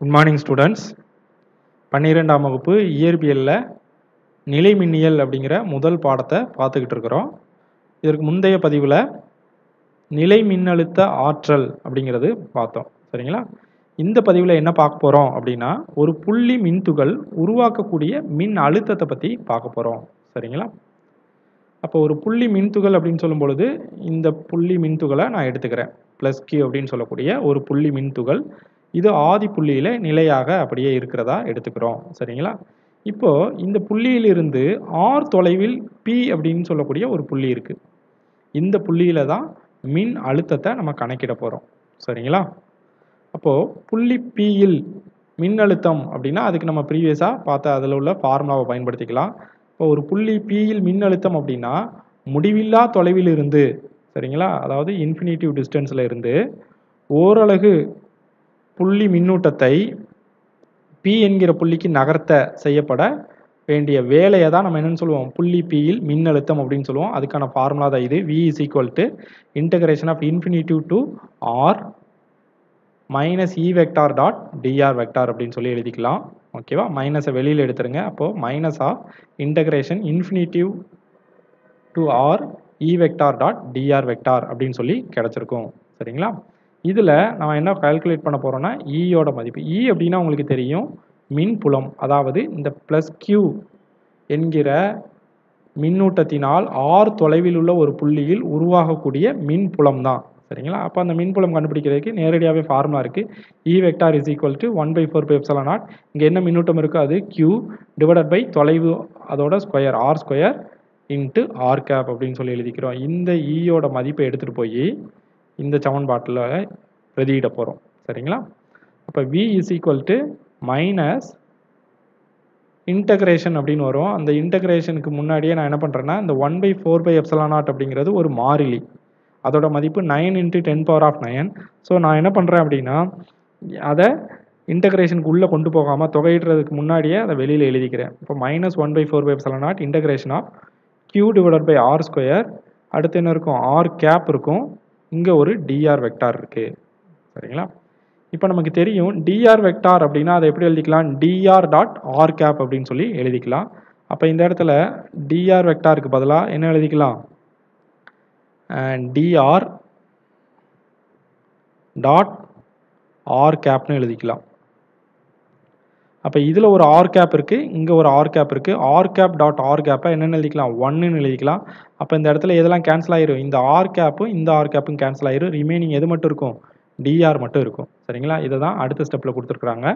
good morning students பன்னிரெண்டாம் வகுப்பு இயற்பியலில் நிலைமின்னியல் அப்படிங்கிற முதல் பாடத்தை பார்த்துக்கிட்டு இருக்கிறோம் இதற்கு முந்தைய பதிவில் நிலை மின்னழுத்த ஆற்றல் அப்படிங்கிறது பார்த்தோம் சரிங்களா இந்த பதிவில் என்ன பார்க்க போகிறோம் அப்படின்னா ஒரு புள்ளி மின்துகள் உருவாக்கக்கூடிய மின் அழுத்தத்தை பற்றி பார்க்க போகிறோம் சரிங்களா அப்போ ஒரு புள்ளி மின்துகள் அப்படின்னு சொல்லும் பொழுது இந்த புள்ளி மின்துகளை நான் எடுத்துக்கிறேன் ப்ளஸ் கியூ அப்படின்னு சொல்லக்கூடிய ஒரு புள்ளி மின்துகள் இது ஆதி புள்ளியில் நிலையாக அப்படியே இருக்கிறதா எடுத்துக்கிறோம் சரிங்களா இப்போ இந்த புள்ளியிலிருந்து ஆர் தொலைவில் பி அப்படின்னு சொல்லக்கூடிய ஒரு புள்ளி இருக்கு இந்த புள்ளியில தான் மின் அழுத்தத்தை நம்ம கணக்கிட போறோம் சரிங்களா அப்போ புள்ளி பியில் மின்னழுத்தம் அப்படின்னா அதுக்கு நம்ம ப்ரீவியஸாக பார்த்த அதில் உள்ள ஃபார்முலாவை பயன்படுத்திக்கலாம் இப்போ ஒரு புள்ளி பியில் மின்னழுத்தம் அப்படின்னா முடிவில்லா தொலைவில் இருந்து சரிங்களா அதாவது இன்ஃபினிட்டிவ் டிஸ்டன்ஸில் இருந்து ஓரலகு புள்ளி மின்னூட்டத்தை பி என்கிற புள்ளிக்கு நகர்த்த செய்யப்பட வேண்டிய வேலையை தான் நம்ம என்னன்னு சொல்லுவோம் புள்ளி பியில் மின்னழுத்தம் அப்படின்னு சொல்லுவோம் அதுக்கான ஃபார்முலா தான் இது V is equal to integration of infinitive to R minus E vector dot DR vector அப்படின்னு சொல்லி எழுதிக்கலாம் ஓகேவா மைனஸை வெளியில் எடுத்துருங்க அப்போது minus of integration infinitive to R E vector dot DR vector அப்படின்னு சொல்லி கிடச்சிருக்கும் சரிங்களா இதில் நம்ம என்ன கால்குலேட் பண்ண போகிறோம்னா ஈயோட மதிப்பு இ அப்படின்னா உங்களுக்கு தெரியும் மின் புலம் அதாவது இந்த ப்ளஸ் கியூ என்கிற மின்னூட்டத்தினால் ஆர் தொலைவில் உள்ள ஒரு புள்ளியில் உருவாகக்கூடிய மின் புலம் தான் சரிங்களா அப்போ அந்த மின்புலம் கண்டுபிடிக்கிறதுக்கு நேரடியாகவே ஃபார்முலா இருக்குது E vector is equal to one by four pi epsilon naught இங்கே என்ன மின்னூட்டம் இருக்கோ அது கியூ டிவைடட் பை தொலைவு அதோட square R square into R cap அப்படின்னு சொல்லி எழுதிக்கிறோம் இந்த ஈயோட மதிப்பை எடுத்துகிட்டு போய் இந்த சமன்பாட்டில் பிரதியிட போகிறோம் சரிங்களா அப்போ V is equal to minus integration அப்படின்னு வரும் அந்த இன்டகிரேஷனுக்கு முன்னாடியே நான் என்ன பண்ணுறேன்னா இந்த one by four pi epsilon naught அப்படிங்கிறது ஒரு மாறிலி அதோட மதிப்பு nine into ten power of nine so நான் என்ன பண்ணுறேன் அப்படின்னா அதை இன்டகிரேஷனுக்கு உள்ளே கொண்டு போகாமல் தொகையிடுறதுக்கு முன்னாடியே அதை வெளியில் எழுதிக்கிறேன் இப்போ minus one by four pi epsilon naught integration of Q divided by R square அடுத்து என்ன இருக்கும் ஆர் கேப் இருக்கும் இங்கே ஒரு டிஆர் வெக்டார் இருக்குது சரிங்களா இப்போ நமக்கு தெரியும் டிஆர் வெக்டார் அப்படின்னா அதை எப்படி எழுதிக்கலாம் டிஆர் டாட் ஆர் கேப் அப்படின்னு சொல்லி எழுதிக்கலாம் அப்போ இந்த இடத்துல டிஆர் வெக்டாருக்கு பதிலாக என்ன எழுதிக்கலாம் டிஆர் டாட் ஆர் கேப்னு எழுதிக்கலாம் அப்போ இதில் ஒரு ஆர் கேப் இருக்குது இங்கே ஒரு ஆர் கேப் இருக்குது ஆர் கேப் டாட் ஆர் கேப்பை என்னென்னு எழுதிக்கலாம் ஒன்னுன்னு எழுதிக்கலாம் அப்போ இந்த இடத்துல எதெல்லாம் கேன்சல் ஆயிரும் இந்த ஆர் கேப்பும் இந்த ஆர் கேப்பும் கேன்சல் ஆயிரும் ரிமைனிங் எது மட்டும் இருக்கும் டிஆர் மட்டும் இருக்கும் சரிங்களா இதை தான் அடுத்த ஸ்டெப்பில் கொடுத்துருக்குறாங்க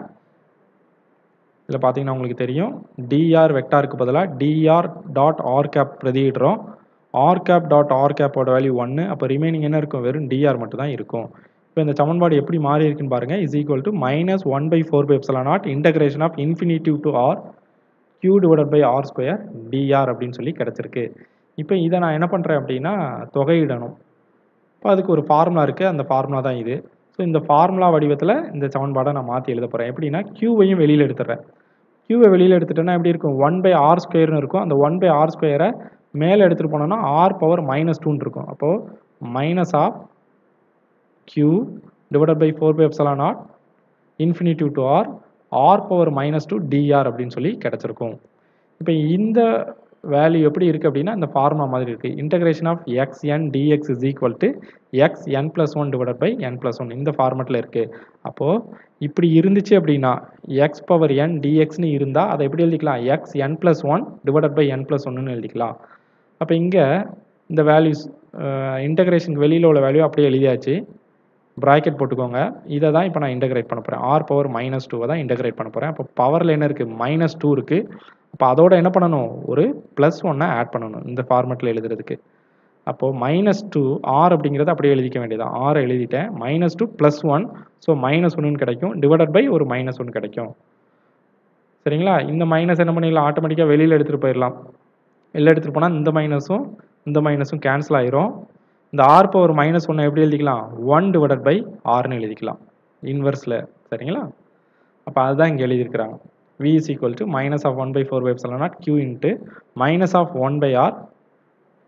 இதில் பார்த்தீங்கன்னா உங்களுக்கு தெரியும் டிஆர் வெக்டாருக்கு பதிலாக டிஆர் டாட் ஆர் கேப் பிரதியிடுறோம் ஆர் கேப் டாட் ஆர் கேப்போட வேல்யூ ஒன்று அப்போ ரிமைனிங் என்ன இருக்கும் வெறும் டிஆர் மட்டும் தான் இருக்கும் இப்போ இந்த சமன்பாடு எப்படி மாறி இருக்குன்னு பாருங்க is equal to minus one by four pi epsilon naught integration of infinitive to R Q divided by R square DR அப்படின்னு சொல்லி கிடச்சிருக்கு இப்போ இதை நான் என்ன பண்ணுறேன் அப்படின்னா தொகையிடணும் இப்போ அதுக்கு ஒரு ஃபார்முலா இருக்குது அந்த ஃபார்முலா தான் இது ஸோ இந்த ஃபார்முலா வடிவத்தில் இந்த சமன்பாடை நான் மாற்றி எழுத போகிறேன் எப்படின்னா கியூவையும் வெளியில் எடுத்துடுறேன் கியூவை வெளியில் எடுத்துட்டேன்னா எப்படி இருக்கும் ஒன் பை ஆர் ஸ்கொயர்னு இருக்கும் அந்த ஒன் பை ஆர் ஸ்கொயரை மேலே எடுத்துகிட்டு போனோம்னா ஆர் பவர் மைனஸ் டூன்னு இருக்கும் அப்போது minus of Q divided by four pi epsilon naught infinitive to R R power minus two DR அப்படின்னு சொல்லி கிடச்சிருக்கும் இப்போ இந்த வேல்யூ எப்படி இருக்குது அப்படின்னா இந்த ஃபார்முலா மாதிரி இருக்குது integration of X N DX is equal to X N plus one divide by N plus one இந்த ஃபார்மெட்டில் இருக்குது அப்போது இப்படி இருந்துச்சு அப்படின்னா எக்ஸ் பவர் என் டிஎக்ஸ்னு இருந்தால் அதை எப்படி எழுதிக்கலாம் X N plus one divide by N plus ஒன்னு எழுதிக்கலாம் அப்போ இங்கே இந்த வேல்யூஸ் இன்டகிரேஷனுக்கு வெளியில் உள்ள வேல்யூ அப்படியே எழுதியாச்சு ப்ராக்கெட் போட்டுக்கோங்க இதை தான் இப்போ நான் இன்டகிரேட் பண்ண போகிறேன் ஆர் பவர் மைனஸ் டூவை தான் இன்டகிரேட் பண்ண போகிறேன் அப்போ பவரில் என்ன இருக்குது மைனஸ் டூ இருக்குது அப்போ அதோட என்ன பண்ணணும் ஒரு ப்ளஸ் ஒன்னை ஆட் பண்ணணும் இந்த ஃபார்மெட்டில் எழுதுறதுக்கு அப்போது மைனஸ் டூ ஆர் அப்படிங்கிறத அப்படியே எழுதிக்க வேண்டியதான் ஆர் எழுதிட்டேன் minus two plus one so minus ஒன்னு கிடைக்கும் டிவைடட் பை ஒரு மைனஸ் ஒன் கிடைக்கும் சரிங்களா இந்த மைனஸ் என்ன பண்ணிடலாம் ஆட்டோமேட்டிக்காக வெளியில் எடுத்துகிட்டு போயிடலாம் வெளில எடுத்துகிட்டு போனால் இந்த மைனஸும் இந்த மைனஸும் கேன்சல் ஆயிரும் இந்த ஆர் பவர் மைனஸ் ஒன்னை எப்படி எழுதிக்கலாம் ஒன் டிவைடட் பை ஆர்னு எழுதிக்கலாம் இன்வெர்ஸில் சரிங்களா அப்போ அதுதான் இங்கே எழுதியிருக்கிறாங்க V is equal to minus of one by four pi epsilon naught Q into minus of one by R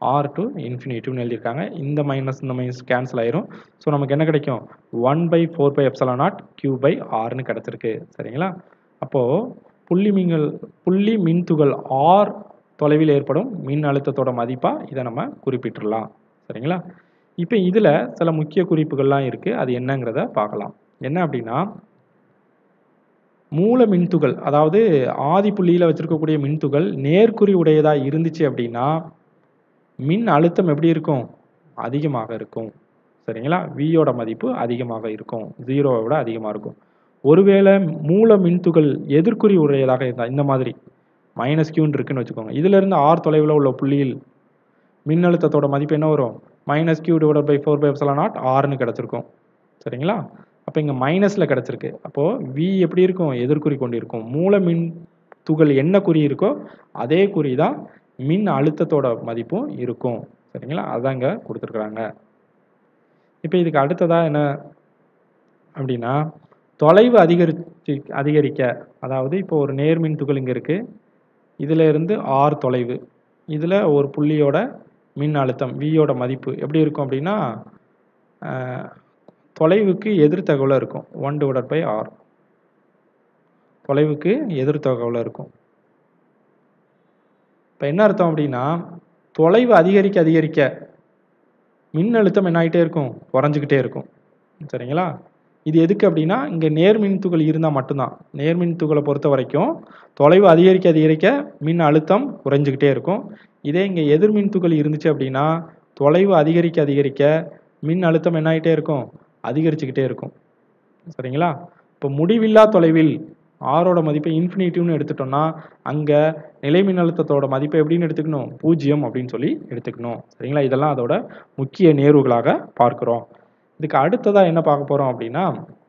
R to இன்ஃபினிட்டிவ்னு எழுதியிருக்காங்க இந்த மைனஸ் இந்த மைனஸ் கேன்சல் ஆயிரும் ஸோ நமக்கு என்ன கிடைக்கும் one by four pi epsilon naught Q by ஆர்னு கிடச்சிருக்கு சரிங்களா அப்போது புள்ளி மின்னல் புள்ளி மின்துகள் ஆர் தொலைவில் ஏற்படும் மின் அழுத்தத்தோட மதிப்பாக இதை நம்ம குறிப்பிட்டுடலாம் சரிங்களா இப்போ இதில் சில முக்கிய குறிப்புகள்லாம் இருக்குது அது என்னங்கிறத பார்க்கலாம் என்ன அப்படின்னா மூல மின்துகள் அதாவது ஆதி புள்ளியில் வச்சிருக்கக்கூடிய மின்துகள் நேர்குறி உடையதாக இருந்துச்சு அப்படின்னா மின் அழுத்தம் எப்படி இருக்கும் அதிகமாக இருக்கும் சரிங்களா வியோட மதிப்பு அதிகமாக இருக்கும் ஜீரோவை விட அதிகமாக இருக்கும் ஒருவேளை மூல மின்துகள் எதிர்குறி உடையதாக இருந்தால் இந்த மாதிரி மைனஸ் கியூன் இருக்குன்னு வச்சுக்கோங்க இதிலிருந்து ஆர் தொலைவில் உள்ள புள்ளியில் மின்னழுத்தத்தோட மதிப்பு என்ன வரும் minus Q divide by four pi epsilon naught ஆர்னு கிடச்சிருக்கும் சரிங்களா அப்போ இங்கே மைனஸில் கிடச்சிருக்கு அப்போது வி எப்படி இருக்கும் எதிர்குறி கொண்டு இருக்கும் மூல மின் துகள் என்ன குறி இருக்கோ அதே குறி தான் மின் அழுத்தத்தோட மதிப்பும் இருக்கும் சரிங்களா அதான் இங்கே கொடுத்துருக்குறாங்க இப்போ இதுக்கு அடுத்ததாக என்ன அப்படின்னா தொலைவு அதிகரிச்சு அதிகரிக்க அதாவது இப்போ ஒரு நேர்மின் துகள் இங்கே இருக்குது இதில் இருந்து ஆர் தொலைவு இதில் ஒரு புள்ளியோட மின் அழுத்தம் வியோட மதிப்பு எப்படி இருக்கும் அப்படின்னா தொலைவுக்கு எதிர்த்தகவில் இருக்கும் ஒன் டிவைடட் பை ஆர் தொலைவுக்கு எதிர்த்தகவில் இருக்கும் இப்போ என்ன அர்த்தம் அப்படின்னா தொலைவு அதிகரிக்க அதிகரிக்க மின் அழுத்தம் என்ன ஆகிட்டே இருக்கும் குறைஞ்சிக்கிட்டே இருக்கும் சரிங்களா இது எதுக்கு அப்படின்னா இங்கே நேர்மின் துகள் இருந்தால் மட்டும்தான் நேர்மின் துகளை பொறுத்த வரைக்கும் தொலைவு அதிகரிக்க அதிகரிக்க மின் அழுத்தம் குறைஞ்சிக்கிட்டே இருக்கும் இதே இங்கே எதிர்மின் துகள் இருந்துச்சு அப்படின்னா தொலைவு அதிகரிக்க அதிகரிக்க மின் அழுத்தம் என்ன ஆகிட்டே இருக்கும் அதிகரிச்சுக்கிட்டே இருக்கும் சரிங்களா இப்போ முடிவில்லா தொலைவில் ஆரோட மதிப்பை இன்ஃபினிட்டிவ்னு எடுத்துட்டோம்னா அங்கே நிலை மின்னழுத்தத்தோட மதிப்பை எப்படின்னு எடுத்துக்கணும் பூஜ்ஜியம் அப்படின்னு சொல்லி எடுத்துக்கணும் சரிங்களா இதெல்லாம் அதோட முக்கிய நேர்வுகளாக பார்க்குறோம் இதுக்கு அடுத்ததாக என்ன பார்க்க போகிறோம் அப்படின்னா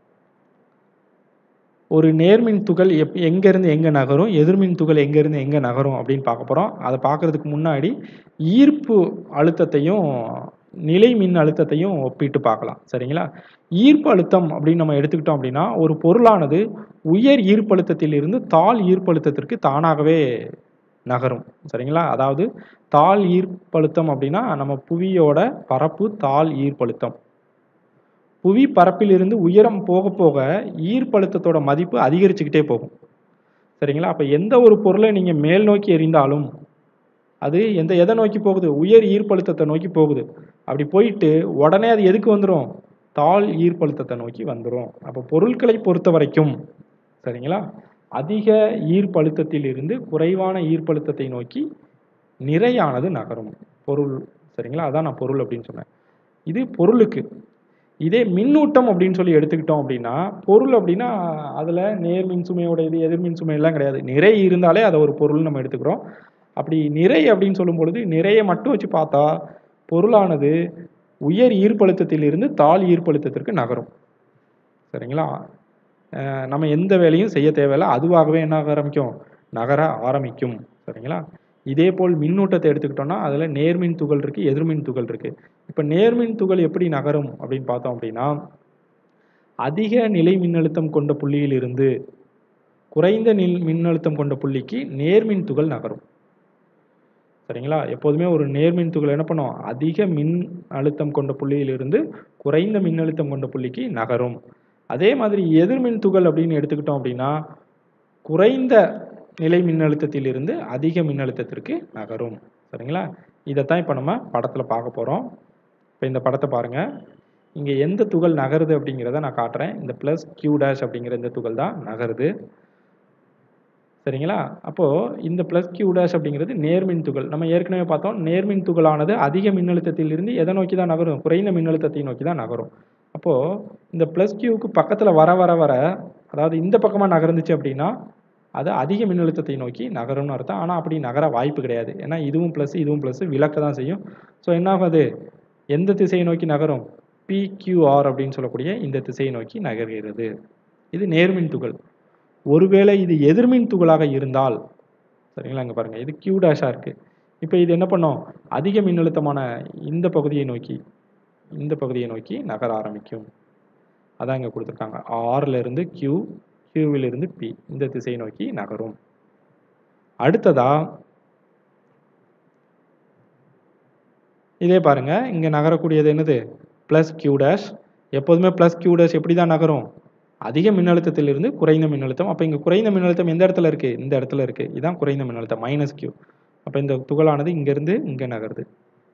ஒரு நேர்மின் துகள் எப் எங்கேருந்து எங்கே நகரும் எதிர்மின் துகள் எங்கேருந்து எங்கே நகரும் அப்படின்னு பார்க்க போகிறோம் அதை பார்க்குறதுக்கு முன்னாடி ஈர்ப்பு அழுத்தத்தையும் நிலை மின் அழுத்தத்தையும் ஒப்பிட்டு பார்க்கலாம் சரிங்களா ஈர்ப்பு அழுத்தம் அப்படின்னு நம்ம எடுத்துக்கிட்டோம் அப்படின்னா ஒரு பொருளானது உயர் ஈர்ப்பழுத்தத்தில் இருந்து தாழ் ஈர்ப்பழுத்தத்திற்கு தானாகவே நகரும் சரிங்களா அதாவது தாழ் ஈர்ப்பழுத்தம் அப்படின்னா நம்ம புவியோட பரப்பு தாழ் ஈர்ப்பழுத்தம் புவி பரப்பிலிருந்து உயரம் போக போக ஈர்ப்பழுத்தத்தோட மதிப்பு அதிகரிச்சுக்கிட்டே போகும் சரிங்களா அப்போ எந்த ஒரு பொருளை நீங்கள் மேல் நோக்கி எறிந்தாலும் அது எந்த எதை நோக்கி போகுது உயர் ஈர்ப்பழுத்தத்தை நோக்கி போகுது அப்படி போயிட்டு உடனே அது எதுக்கு வந்துடும் தாழ் ஈர்ப்பழுத்தத்தை நோக்கி வந்துடும் அப்போ பொருட்களை பொறுத்த வரைக்கும் சரிங்களா அதிக ஈர்ப்பழுத்தத்தில் இருந்து குறைவான ஈர்ப்பழுத்தத்தை நோக்கி நிறையானது நகரும் பொருள் சரிங்களா அதான் நான் பொருள் அப்படின்னு சொன்னேன் இது பொருளுக்கு இதே மின்னூட்டம் அப்படின்னு சொல்லி எடுத்துக்கிட்டோம் அப்படின்னா பொருள் அப்படின்னா அதில் நேர் மின் சுமையோட இது எதிர் மின் சுமை எல்லாம் கிடையாது நிறை இருந்தாலே அதை ஒரு பொருள் நம்ம எடுத்துக்கிறோம் அப்படி நிறை அப்படின்னு சொல்லும் பொழுது நிறையை மட்டும் வச்சு பார்த்தா பொருளானது உயர் ஈர்ப்பழுத்தத்தில் இருந்து தாழ் ஈர்ப்பழுத்தத்திற்கு நகரும் சரிங்களா நம்ம எந்த வேலையும் செய்ய தேவையில்லை அதுவாகவே என்ன ஆரம்பிக்கும் நகர ஆரம்பிக்கும் சரிங்களா இதே போல் மின்னூட்டத்தை எடுத்துக்கிட்டோம்னா அதில் நேர்மின் துகள் இருக்குது எதிர்மின் துகள் இருக்குது இப்போ நேர்மின் துகள் எப்படி நகரும் அப்படின்னு பார்த்தோம் அப்படின்னா அதிக நிலை மின்னழுத்தம் கொண்ட புள்ளியில் இருந்து குறைந்த நில் மின்னழுத்தம் கொண்ட புள்ளிக்கு நேர்மின் துகள் நகரும் சரிங்களா எப்போதுமே ஒரு நேர்மின் துகள் என்ன பண்ணும் அதிக மின் அழுத்தம் கொண்ட புள்ளியிலிருந்து குறைந்த மின்னழுத்தம் கொண்ட புள்ளிக்கு நகரும் அதே மாதிரி எதிர்மின் துகள் அப்படின்னு எடுத்துக்கிட்டோம் அப்படின்னா குறைந்த நிலை மின்னழுத்தத்திலிருந்து அதிக மின்னழுத்தத்திற்கு நகரும் சரிங்களா இதைத்தான் இப்போ நம்ம படத்தில் பார்க்க போகிறோம் இப்போ இந்த படத்தை பாருங்கள் இங்கே எந்த துகள் நகருது அப்படிங்கிறத நான் காட்டுறேன் இந்த ப்ளஸ் கியூ டேஷ் அப்படிங்கிற இந்த துகள் தான் நகருது சரிங்களா அப்போது இந்த ப்ளஸ் கியூ டேஷ் அப்படிங்கிறது நேர்மின் துகள் நம்ம ஏற்கனவே பார்த்தோம் நேர்மின் துகளானது அதிக மின்னழுத்தத்திலிருந்து எதை நோக்கி தான் நகரும் குறைந்த மின்னழுத்தத்தை நோக்கி தான் நகரும் அப்போது இந்த ப்ளஸ் கியூவுக்கு பக்கத்தில் வர வர வர அதாவது இந்த பக்கமாக நகர்ந்துச்சு அப்படின்னா அது அதிக மின்னழுத்தத்தை நோக்கி நகரும்னு அர்த்தம் ஆனால் அப்படி நகர வாய்ப்பு கிடையாது ஏன்னா இதுவும் ப்ளஸ் இதுவும் ப்ளஸ் விளக்க தான் செய்யும் ஸோ என்ன ஆகுது எந்த திசையை நோக்கி நகரும் பிக்யூஆர் அப்படின்னு சொல்லக்கூடிய இந்த திசையை நோக்கி நகர்கிறது இது நேர்மின் துகள் ஒருவேளை இது எதிர்மின் துகளாக இருந்தால் சரிங்களா இங்கே பாருங்கள் இது கியூ டேஷாக இருக்குது இப்போ இது என்ன பண்ணும் அதிக மின்னழுத்தமான இந்த பகுதியை நோக்கி இந்த பகுதியை நோக்கி நகர ஆரம்பிக்கும் அதான் இங்கே கொடுத்துருக்காங்க ஆர்ல இருந்து கியூ கியூவிலிருந்து பி இந்த திசையை நோக்கி நகரும் அடுத்ததா இதே பாருங்க இங்கே நகரக்கூடியது என்னது ப்ளஸ் கியூ டேஷ் எப்போதுமே ப்ளஸ் கியூ டேஷ் எப்படி தான் நகரும் அதிக மின்னழுத்தத்திலிருந்து குறைந்த மின்னழுத்தம் அப்போ இங்கே குறைந்த மின்னழுத்தம் எந்த இடத்துல இருக்குது இந்த இடத்துல இருக்குது இதுதான் குறைந்த மின்னழுத்தம் மைனஸ் கியூ அப்போ இந்த துகளானது இங்கேருந்து இங்கே நகருது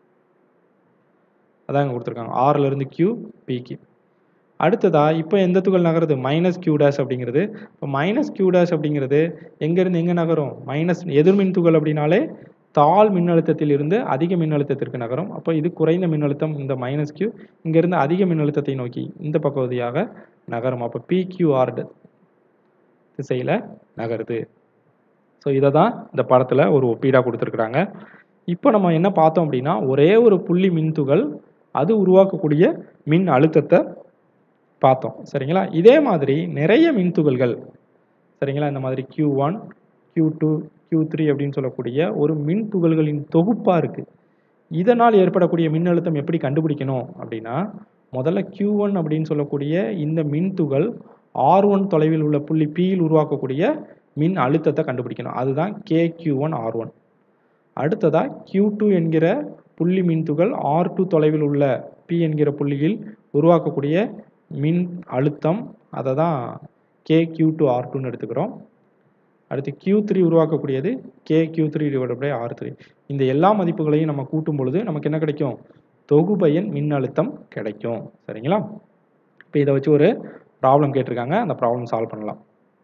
அதான் இங்கே கொடுத்துருக்காங்க ஆர்ல இருந்து கியூ பிக்கு அடுத்ததா இப்போ எந்த துகள் நகருது மைனஸ் கியூ டேஷ் அப்படிங்கிறது இப்போ மைனஸ் கியூ டேஷ் அப்படிங்கிறது எங்கேருந்து எங்கே நகரும் மைனஸ் எதிர்மின் துகள் அப்படின்னாலே தாழ் மின்னழுத்தத்தில் இருந்து அதிக மின்னழுத்தத்திற்கு நகரும் அப்போ இது குறைந்த மின்னழுத்தம் இந்த மைனஸ் கியூ இங்கேருந்து அதிக மின்னழுத்தத்தை நோக்கி இந்த பகுதியாக நகரும் அப்போ பிக்யூஆர் திசையில் நகருது ஸோ இதை தான் இந்த படத்தில் ஒரு ஒப்பீடாக கொடுத்துருக்குறாங்க இப்போ நம்ம என்ன பார்த்தோம் அப்படின்னா ஒரே ஒரு புள்ளி மின்துகள் அது உருவாக்கக்கூடிய மின் அழுத்தத்தை பார்த்தோம் சரிங்களா இதே மாதிரி நிறைய மின்துகள்கள் சரிங்களா இந்த மாதிரி Q one Q two Q three அப்படின்னு சொல்லக்கூடிய ஒரு மின் துகள்களின் தொகுப்பாக இருக்குது இதனால் ஏற்படக்கூடிய மின்னழுத்தம் எப்படி கண்டுபிடிக்கணும் அப்படின்னா முதல்ல கியூ ஒன் அப்படின்னு சொல்லக்கூடிய இந்த மின் துகள் ஆர் ஒன் தொலைவில் உள்ள புள்ளி பியில் உருவாக்கக்கூடிய மின் அழுத்தத்தை கண்டுபிடிக்கணும் அதுதான் K Q one R one அடுத்ததா கியூ டூ என்கிற புள்ளி மின்துகள் ஆர் டூ தொலைவில் உள்ள பி என்கிற புள்ளியில் உருவாக்கக்கூடிய மின் அழுத்தம் அதை தான் கே கியூ டூ ஆர் டூன்னு எடுத்துக்கிறோம் அடுத்து கியூ த்ரீ உருவாக்கக்கூடியது K Q three divide by R three இந்த எல்லா மதிப்புகளையும் நம்ம கூட்டும் பொழுது நமக்கு என்ன கிடைக்கும் தொகுபயன் மின்னழுத்தம் கிடைக்கும் சரிங்களா இப்போ இதை வச்சு ஒரு ப்ராப்ளம் கேட்டிருக்காங்க அந்த ப்ராப்ளம் சால்வ் பண்ணலாம்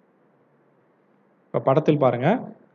இப்போ படத்தில் பாருங்க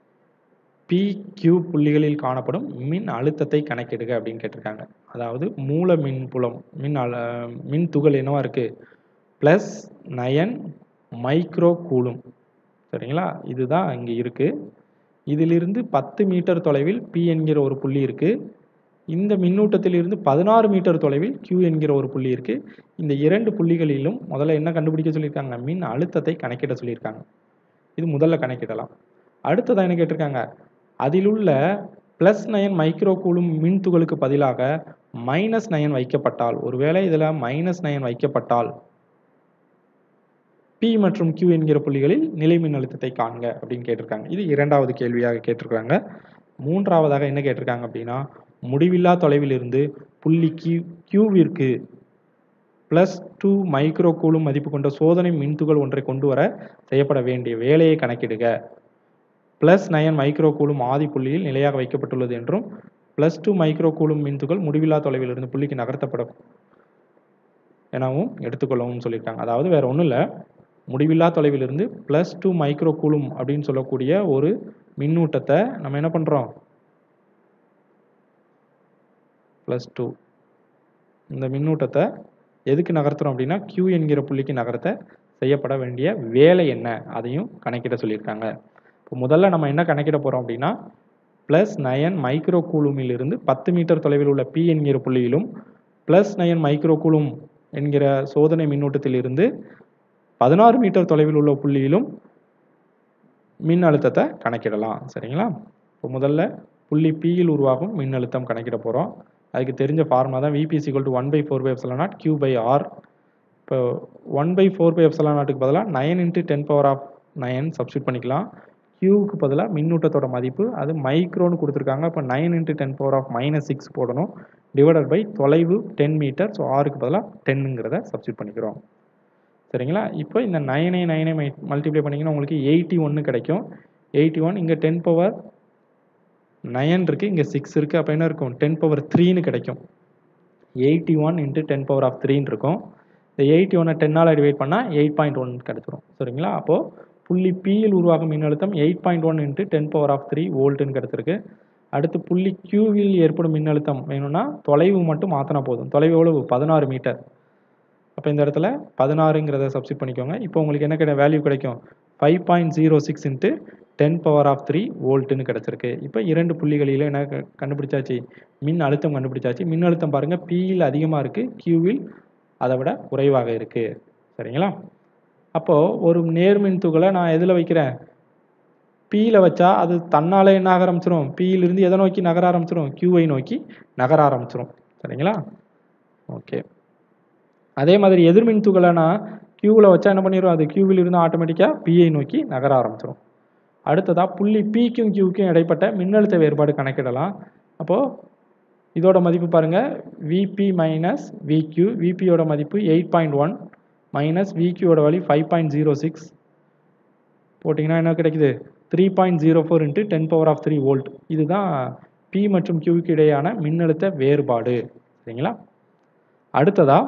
பி கியூ புள்ளிகளில் காணப்படும் மின் அழுத்தத்தை கணக்கிடுக அப்படின்னு கேட்டிருக்காங்க அதாவது மூல மின் புலம் மின் அல மின் துகள் என்னவா இருக்கு ப்ளஸ் நயன் மைக்ரோ கூலும் சரிங்களா இதுதான் இங்கே இருக்கு இதிலிருந்து பத்து மீட்டர் தொலைவில் பி என்கிற ஒரு புள்ளி இருக்கு இந்த மின்னூட்டத்திலிருந்து பதினாறு மீட்டர் தொலைவில் Q என்கிற ஒரு புள்ளி இருக்கு இந்த இரண்டு புள்ளிகளிலும் முதல்ல என்ன கண்டுபிடிக்க சொல்லியிருக்காங்க மின் அழுத்தத்தை கணக்கிட சொல்லியிருக்காங்க இது முதல்ல கணக்கிடலாம் அடுத்ததான் என்ன கேட்டிருக்காங்க அதிலுள்ள பிளஸ் நயன் மைக்ரோ கூலும் மின் துகளுக்கு பதிலாக மைனஸ் நயன் வைக்கப்பட்டால் ஒருவேளை இதில் மைனஸ் நயன் வைக்கப்பட்டால் P மற்றும் Q என்கிற புள்ளிகளில் நிலை மின்னழுத்தத்தை காண்க அப்படின்னு கேட்டிருக்காங்க இது இரண்டாவது கேள்வியாக கேட்டிருக்காங்க மூன்றாவதாக என்ன கேட்டிருக்காங்க அப்படின்னா முடிவில்லா தொலைவில் இருந்து புள்ளி கியூ கியூவிற்கு பிளஸ் டூ மைக்ரோ கூலும் மதிப்பு கொண்ட சோதனை மின்துகள் ஒன்றை கொண்டு வர செய்யப்பட வேண்டிய வேலையை கணக்கிடுக பிளஸ் நயன் மைக்ரோ கூலும் ஆதி புள்ளியில் நிலையாக வைக்கப்பட்டுள்ளது என்றும் பிளஸ் டூ மைக்ரோ கூலும் மின்துகள் முடிவில்லா தொலைவில் இருந்து புள்ளிக்கு நகர்த்தப்படும் எனவும் எடுத்துக்கொள்ளவும் சொல்லியிருக்காங்க அதாவது வேற ஒன்றும் இல்லை முடிவில்லா தொலைவிலிருந்து ப்ளஸ் டூ மைக்ரோ கூலும் அப்படின்னு சொல்லக்கூடிய ஒரு மின்னூட்டத்தை நம்ம என்ன பண்ணுறோம் ப்ளஸ் டூ இந்த மின்னூட்டத்தை எதுக்கு நகர்த்துறோம் அப்படின்னா Q என்கிற புள்ளிக்கு நகர்த்த செய்யப்பட வேண்டிய வேலை என்ன அதையும் கணக்கிட சொல்லியிருக்காங்க இப்போ முதல்ல நம்ம என்ன கணக்கிட போகிறோம் அப்படின்னா ப்ளஸ் நயன் மைக்ரோ கூலுமிலிருந்து பத்து மீட்டர் தொலைவில் உள்ள P என்கிற புள்ளியிலும் ப்ளஸ் நயன் மைக்ரோ கூலும் என்கிற சோதனை மின்னூட்டத்திலிருந்து பதினாறு மீட்டர் தொலைவில் உள்ள புள்ளியிலும் மின் அழுத்தத்தை கணக்கிடலாம் சரிங்களா இப்போ முதல்ல புள்ளி பியில் உருவாகும் மின்னழுத்தம் கணக்கிட போகிறோம் அதுக்கு தெரிஞ்ச ஃபார்முலா தான் VP is equal to one by four pi epsilon naught Q by R இப்போ one by four pi epsilon நாட்டுக்கு பதிலாக nine into ten power of nine substitute பண்ணிக்கலாம் கியூவுக்கு பதிலாக மின்னூட்டத்தோட மதிப்பு அது மைக்ரோன்னு கொடுத்துருக்காங்க இப்போ nine into ten power of minus six போடணும் டிவைடட் பை தொலைவு டென் மீட்டர் ஸோ ஆறுக்கு பதிலாக டென்னுங்கிறத சப்ஸ்டியூட் பண்ணிக்கிறோம் சரிங்களா இப்போ இந்த நைனை நைனை மை மல்டிப்ளை பண்ணிங்கன்னா உங்களுக்கு எயிட்டி ஒன்று கிடைக்கும் எயிட்டி ஒன் இங்கே டென் பவர் நயன் இருக்குது இங்கே சிக்ஸ் இருக்குது அப்போ என்ன இருக்கும் டென் பவர் த்ரீன்னு கிடைக்கும் eighty one into ten power of த்ரீன்னு இருக்கும் இந்த எயிட்டி ஒன்னை டென்னால் டிவைட் பண்ணால் எயிட் பாயிண்ட் ஒன் கிடைச்சிரும் சரிங்களா அப்போது புள்ளி பியில் உருவாகும் மின்னழுத்தம் eight point one into ten power of three வோல்ட்டுன்னு கிடச்சிருக்கு அடுத்து புள்ளி கியூவில் ஏற்படும் மின்னழுத்தம் வேணும்னா தொலைவு மட்டும் மாற்றினா போதும் தொலைவு எவ்வளவு பதினாறு மீட்டர் அப்போ இந்த இடத்துல பதினாறுங்கிறத சப்ஸ்டிட் பண்ணிக்கோங்க இப்போ உங்களுக்கு என்ன கிடை வேல்யூ கிடைக்கும் five point zero six into ten power of three வோல்ட்டுன்னு கிடச்சிருக்கு இப்போ இரண்டு புள்ளிகளில் என்ன க- கண்டுபிடிச்சாச்சு மின் அழுத்தம் கண்டுபிடிச்சாச்சு மின் அழுத்தம் பாருங்கள் பியில் அதிகமாக இருக்குது கியூவில் அதை விட குறைவாக இருக்குது சரிங்களா அப்போது ஒரு நேர்மின் துகளை நான் எதில் வைக்கிறேன் பியில் வச்சா அது தன்னாலே என்ன ஆக ஆரம்பிச்சிரும் பியிலிருந்து எதை நோக்கி நகர ஆரம்பிச்சிரும் கியூவை நோக்கி நகர ஆரம்பிச்சிரும் சரிங்களா ஓகே அதே மாதிரி எதிர்மின் துகளை நான் கியூவில் வச்சா என்ன பண்ணிடும் அது கியூவில் இருந்து ஆட்டோமேட்டிக்காக பிஐ நோக்கி நகர ஆரம்பிச்சிடும் அடுத்ததா புள்ளி பிக்கும் கியூக்கும் இடைப்பட்ட மின்னழுத்த வேறுபாடு கணக்கிடலாம் அப்போது இதோட மதிப்பு பாருங்கள் விபி மைனஸ் விக்யூ விபியோட மதிப்பு எயிட் பாயிண்ட் ஒன் மைனஸ் விக்யூவோட value five point zero six போட்டிங்கன்னா என்ன கிடைக்குது three point zero four into ten power of three volt இதுதான் பி மற்றும் கியூக்கு இடையான மின்னழுத்த வேறுபாடு சரிங்களா அடுத்ததா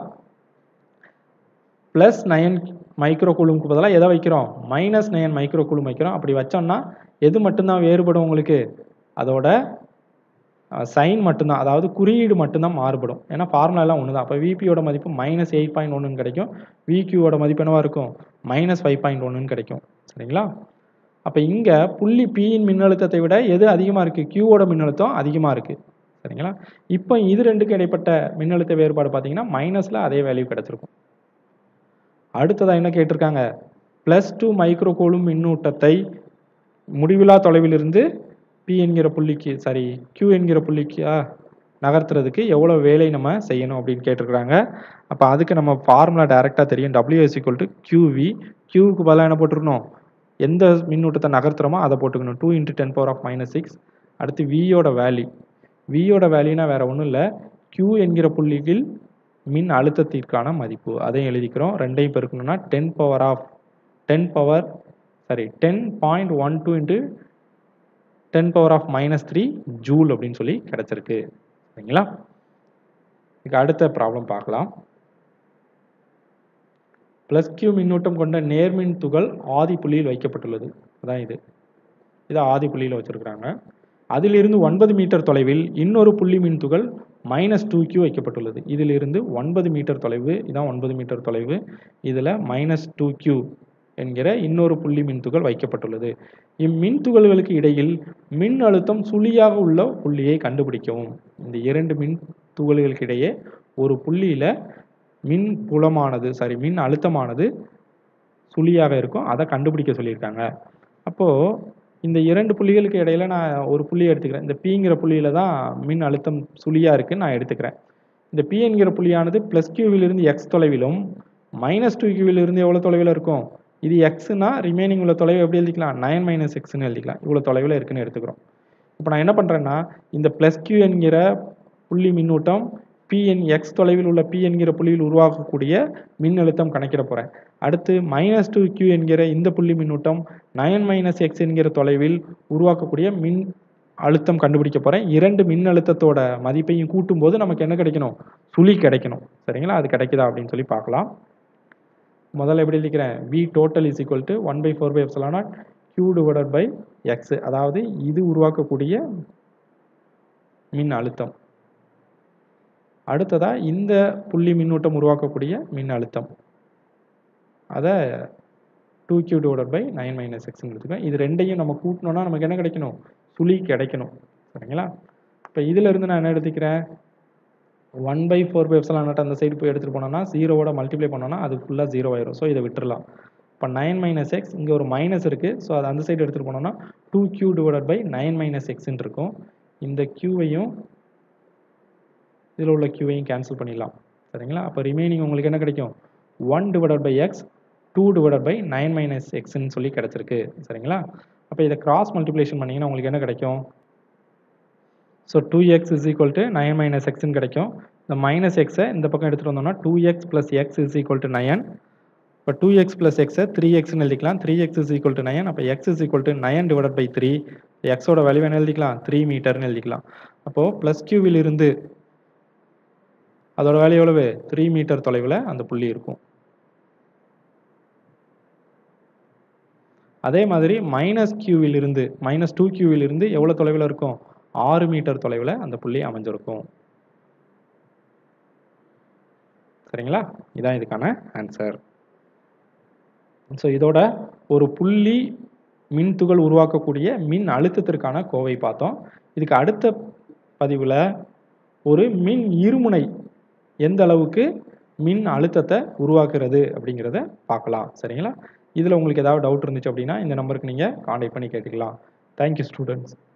ப்ளஸ் நயன் மைக்ரோ கூலும்க்கு பதிலாக எதை வைக்கிறோம் மைனஸ் நயன் மைக்ரோ கூலும் வைக்கிறோம் அப்படி வச்சோம்னா எது மட்டும்தான் வேறுபடும் உங்களுக்கு அதோட சைன் மட்டும்தான் அதாவது குறியீடு மட்டும்தான் மாறுபடும் ஏன்னா ஃபார்முலா எல்லாம் ஒன்று தான் அப்போ விபியோட மதிப்பு மைனஸ் எயிட் பாயிண்ட் ஒன்றுன்னு கிடைக்கும் விக்யூவோட மதிப்பு என்னவா இருக்கும் மைனஸ் ஃபைவ் பாயிண்ட் ஒன்றுன்னு கிடைக்கும் சரிங்களா அப்போ இங்கே புள்ளி பியின் மின்னழுத்தத்தை விட எது அதிகமாக இருக்குது கியூவோட மின்னழுத்தம் அதிகமாக இருக்குது சரிங்களா இப்போ இது ரெண்டுக்கும் இடைப்பட்ட மின்னழுத்த வேறுபாடு பார்த்தீங்கன்னா மைனஸில் அதே வேல்யூ கிடச்சிருக்கும் அடுத்ததாக என்ன கேட்டிருக்காங்க ப்ளஸ் டூ மைக்ரோ கூலும் மின்னூட்டத்தை முடிவிலா தொலைவிலிருந்து பி என்கிற புள்ளிக்கு சாரி கியூ என்கிற புள்ளிக்கு ஆ, நகர்த்துறதுக்கு எவ்வளோ வேலை நம்ம செய்யணும் அப்படின்னு கேட்டிருக்கிறாங்க அப்போ அதுக்கு நம்ம ஃபார்முலா டைரெக்டாக தெரியும் W is equal to QV கியூவுக்கு பதிலாக என்ன போட்டிருக்கணும் எந்த மின்னூட்டத்தை நகர்த்துறோமோ அதை போட்டுக்கணும் two into ten power of minus six அடுத்து வியோட வேல்யூ வியோட வேல்யூனா வேற ஒன்றும் இல்லை கியூ என்கிற புள்ளியில் மின் அழுத்தத்திற்கான மதிப்பு அதையும் எழுதிக்கிறோம் ரெண்டையும் பெருக்கணும்னா ten power of ten power sorry ten point one two into ten power of minus three joule அப்படின்னு சொல்லி கிடச்சிருக்கு சரிங்களா இதுக்கு அடுத்த ப்ராப்ளம் பார்க்கலாம் ப்ளஸ் கியூ மின்னூட்டம் கொண்ட நேர்மின் துகள் ஆதி புள்ளியில் வைக்கப்பட்டுள்ளது அதான் இது இதை ஆதி புள்ளியில் வச்சிருக்கிறாங்க அதிலிருந்து ஒன்பது மீட்டர் தொலைவில் இன்னொரு புள்ளி மின் துகள் மைனஸ் டூ கியூ வைக்கப்பட்டுள்ளது இதிலிருந்து ஒன்பது மீட்டர் தொலைவு இதான் ஒன்பது மீட்டர் தொலைவு இதில் மைனஸ் டூ கியூ என்கிற இன்னொரு புள்ளி மின்துகள் வைக்கப்பட்டுள்ளது இம்மின் துகள்களுக்கு இடையில் மின் அழுத்தம் சுழியாக உள்ள புள்ளியை கண்டுபிடிக்கவும் இந்த இரண்டு மின் துகள்களுக்கு இடையே ஒரு புள்ளியில மின் புலமானது சாரி மின் அழுத்தமானது சுழியாக இருக்கும் அதை கண்டுபிடிக்க சொல்லியிருக்காங்க அப்போ இந்த இரண்டு புள்ளிகளுக்கு இடையில நான் ஒரு புள்ளி எடுத்துக்கிறேன் இந்த பிங்கிற புள்ளியில தான் மின் அழுத்தம் சுழியா இருக்குன்னு நான் எடுத்துக்கிறேன் இந்த பி என்கிற புள்ளியானது பிளஸ் கியூவிலிருந்து எக்ஸ் தொலைவிலும் மைனஸ் டூ கியூவிலிருந்து எவ்வளோ தொலைவில் இருக்கும் இது எக்ஸ்னா ரிமைனிங் உள்ள தொலைவு எப்படி எழுதிக்கலாம் நைன் மைனஸ் எக்ஸ்னு எழுதிக்கலாம் இவ்வளோ தொலைவில் இருக்குன்னு எடுத்துக்கிறோம் இப்போ நான் என்ன பண்ணுறேன்னா இந்த ப்ளஸ் கியூ என்கிற புள்ளி மின்னூட்டம் பிஎன் எக்ஸ் தொலைவில் உள்ள பி என்கிற புள்ளியில் உருவாக்கக்கூடிய மின்னழுத்தம் கணக்கிட போகிறேன் அடுத்து மைனஸ் டூ கியூ என்கிற இந்த புள்ளி மின்னூட்டம் நயன் மைனஸ் எக்ஸ் என்கிற தொலைவில் உருவாக்கக்கூடிய மின் அழுத்தம் கண்டுபிடிக்க போகிறேன் இரண்டு மின் அழுத்தத்தோட மதிப்பையும் கூட்டும்போது நமக்கு என்ன கிடைக்கணும் சுழி கிடைக்கணும் சரிங்களா அது கிடைக்குதா அப்படின்னு சொல்லி பார்க்கலாம் முதல்ல எப்படி எழுதிக்கிறேன் V total is equal to one by four by எப்சலானா கியூ டிவைடட் பை எக்ஸ் அதாவது இது உருவாக்கக்கூடிய மின் அழுத்தம் அடுத்ததா இந்த புள்ளி மின்னூட்டம் உருவாக்கக்கூடிய மின் அழுத்தம் அதை two Q divided by nine minus எக்ஸ்னு எடுத்துக்கோம் இது ரெண்டையும் நம்ம கூட்டினோம்னா நமக்கு என்ன கிடைக்கணும் சுழி கிடைக்கணும் சரிங்களா இப்போ இதுல இருந்து நான் என்ன எடுத்துக்கிறேன் one by four by epsilon naught அந்த சைடு போய் எடுத்துகிட்டு போனோம்னா ஜீரோவோட மல்டிப்ளை பண்ணோம்னா அது ஃபுல்லாக ஜீரோ ஆயிரும் ஸோ இதை விட்டுறலாம் இப்போ நைன் மைனஸ் எக்ஸ் இங்கே ஒரு மைனஸ் இருக்குது ஸோ அது அந்த சைடு எடுத்துகிட்டு போனோம்னா two Q divided by nine minus எக்ஸ்ன்னு இருக்கும் இந்த கியூவையும் இதில் உள்ள கியூவையும் கேன்சல் பண்ணிடலாம் சரிங்களா அப்போ ரிமைனிங் உங்களுக்கு என்ன கிடைக்கும் one divided by X two divided by nine minus எக்ஸ்ன்னு சொல்லி கிடச்சிருக்கு சரிங்களா அப்போ இதை கிராஸ் மல்டிப்ளேஷன் பண்ணிங்கன்னா உங்களுக்கு என்ன கிடைக்கும் so two X is equal to nine minus எக்ஸ்னு கிடைக்கும் இந்த மைனஸ் எக்ஸை இந்த பக்கம் எடுத்துகிட்டு வந்தோம்னா two X plus X is equal to nine இப்போ டூ எக்ஸ் ப்ளஸ் எக்ஸை த்ரீ எக்ஸ்னு எழுதிக்கலாம் three X is equal to nine அப்போ X is equal to nine divide by three எக்ஸோட வேல்யூ என்ன எழுதிக்கலாம் த்ரீ மீட்டர்னு எழுதிக்கலாம் அப்போது ப்ளஸ் கியூவில் இருந்து அதோட வேல்யூ எவ்வளவு த்ரீ மீட்டர் தொலைவில் அந்த புள்ளி இருக்கும் அதே மாதிரி மைனஸ் கியூவில் இருந்து மைனஸ் டூ கியூவில் இருந்து எவ்வளோ தொலைவில் இருக்கும் ஆறு மீட்டர் தொலைவில் அந்த புள்ளி அமைஞ்சிருக்கும் சரிங்களா இதான் இதுக்கான ஆன்சர் ஸோ இதோட ஒரு புள்ளி மின் துகள் உருவாக்கக்கூடிய மின் அழுத்தத்திற்கான கோவை பார்த்தோம் இதுக்கு அடுத்த பதிவில் ஒரு மின் இருமுனை எந்த அளவுக்கு மின் அழுத்தத்தை உருவாக்குறது அப்படிங்கிறத பார்க்கலாம் சரிங்களா இதில் உங்களுக்கு ஏதாவது டவுட் இருந்துச்சு அப்படின்னா இந்த நம்பருக்கு நீங்கள் காண்டாக்ட் பண்ணி கேட்டுக்கலாம் தேங்க்யூ ஸ்டூடெண்ட்ஸ்